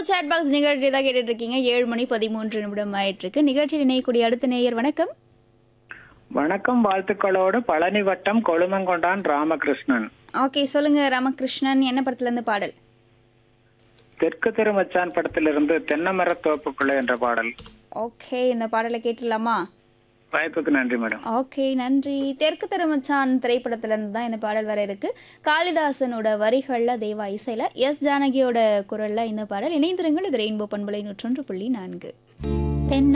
chat box நிகழ்ச்சி தான் கேட்டுட்டு இருக்கீங்க ஏழு மணி பதிமூன்று நிமிடம் ஆயிட்டு இருக்கு நிகழ்ச்சியில் இணையக்கூடிய அடுத்த நேயர் வணக்கம் வணக்கம் வாழ்த்துக்களோடு பழனி வட்டம் கொழுமங்கொண்டான் ராமகிருஷ்ணன் ஓகே சொல்லுங்க ராமகிருஷ்ணன் என்ன படத்துல இருந்து பாடல் தெற்கு திருமச்சான் படத்திலிருந்து தென்னமரத் தோப்புக்குள்ளே என்ற பாடல் ஓகே இந்த பாடலை கேட்டுடலாமா வாய்ப்புக்கு நன்றி மேடம் ஓகே நன்றி தெற்கு திருமச்சான் திரைப்படத்துல இருந்து தான் இந்த பாடல் வர இருக்கு காளிதாசனோட வரிகள்ல தேவா இசையில எஸ் ஜானகியோட குரல்ல இந்த பாடல் இணைந்திருங்கள் இது ரெயின்போ பண்பலை நூற்றொன்று புள்ளி நான்கு